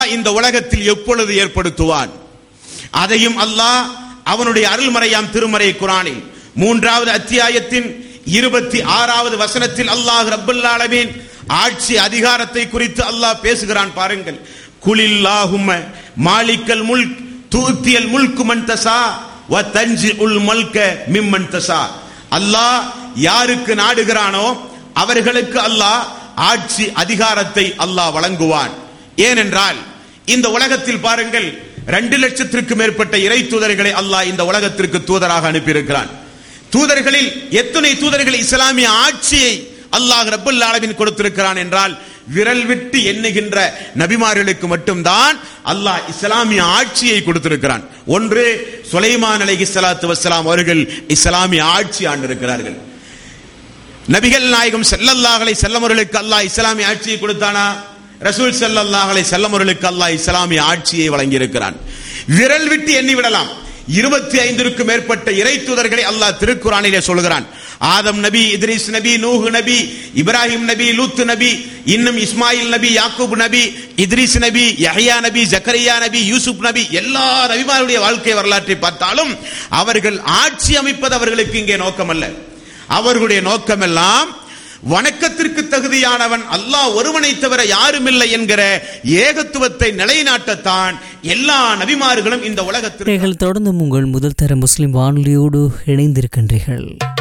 இந்த உலகத்தில் எப்பொழுது ஏற்படுத்துவான் அதையும் அல்லாஹ் அவனுடைய அருள்மறையாம் திருமறை குரானில் மூன்றாவது அத்தியாயத்தின் இருபத்தி ஆறாவது வசனத்தில் அல்லாஹ் ரப்பல் ஆலமீன் ஆட்சி அதிகாரத்தை குறித்து அல்லாஹ் பேசுகிறான் பாருங்கள் குலில்லாஹும்ம மாலிக்கல் முல்க் தூத்தியல் முல்கு மன் தசா வ தஞ்சி உல் மல்க மிம்மன் தசா அல்லாஹ் யாருக்கு நாடுகிறானோ அவர்களுக்கு அல்லாஹ் ஆட்சி அதிகாரத்தை அல்லாஹ் வழங்குவான் ஏனென்றால் இந்த உலகத்தில் பாருங்கள் ரெண்டு லட்சத்திற்கு மேற்பட்ட இறை தூதர்களை அல்லாஹ் இந்த உலகத்திற்கு தூதராக அனுப்பியிருக்கிறான் தூதர்களில் எத்தனை தூதர்கள் இஸ்லாமிய ஆட்சியை அல்லாஹ் ரப்பல் ஆலமீன் கொடுத்திருக்கிறான் என்றால் விரல் விட்டு எண்ணுகின்ற நபிமார்களுக்கு மட்டும்தான் அல்லாஹ் இஸ்லாமிய ஆட்சியை கொடுத்திருக்கிறான் ஒன்று சுலைமான் அலைஹி ஸலாத்து வஸ்ஸலாம் அவர்கள் இஸ்லாமிய ஆட்சி ஆண்டிருக்கிறார்கள் நபிகள் நாயகம் செல்லல்லாஹலை செல்லமர்களுக்கு அல்லாஹ் இஸ்லாமிய ஆட்சியை கொடுத்தானா ரசூல் செல்லல்லாஹலை செல்லமர்களுக்கு அல்லாஹ் இஸ்லாமிய ஆட்சியை வழங்கியிருக்கிறான் விரல் விட்டு எண்ணி விடலாம் இருபத்தி ஐந்திற்கும் மேற்பட்ட இறை தூதர்களை அல்லாஹ் திருக்குறானிலே சொல்கிறான் ஆதம் நபி இத்ரிஸ் நபி நூஹு நபி இப்ராஹிம் நபி லூத் நபி இன்னும் இஸ்மாயில் நபி யாக்கூப் நபி இத்ரிஸ் நபி யஹ்யா நபி ஜக்கரியா நபி யூசுப் நபி எல்லா நபிமாருடைய வாழ்க்கை வரலாற்றை பார்த்தாலும் அவர்கள் ஆட்சி அமைப்பது அவர்களுக்கு இங்கே நோக்கமல்ல அவர்களுடைய நோக்கமெல்லாம் வணக்கத்திற்கு தகுதியானவன் அல்லாஹ் ஒருவனை தவிர யாருமில்லை என்கிற ஏகத்துவத்தை நிலைநாட்டத்தான் எல்லா நபிமார்களும் இந்த உலகத்தில் நீங்கள் தொடர்ந்து உங்கள் முதல் தர முஸ்லிம் வானொலியோடு இணைந்திருக்கின்றீர்கள்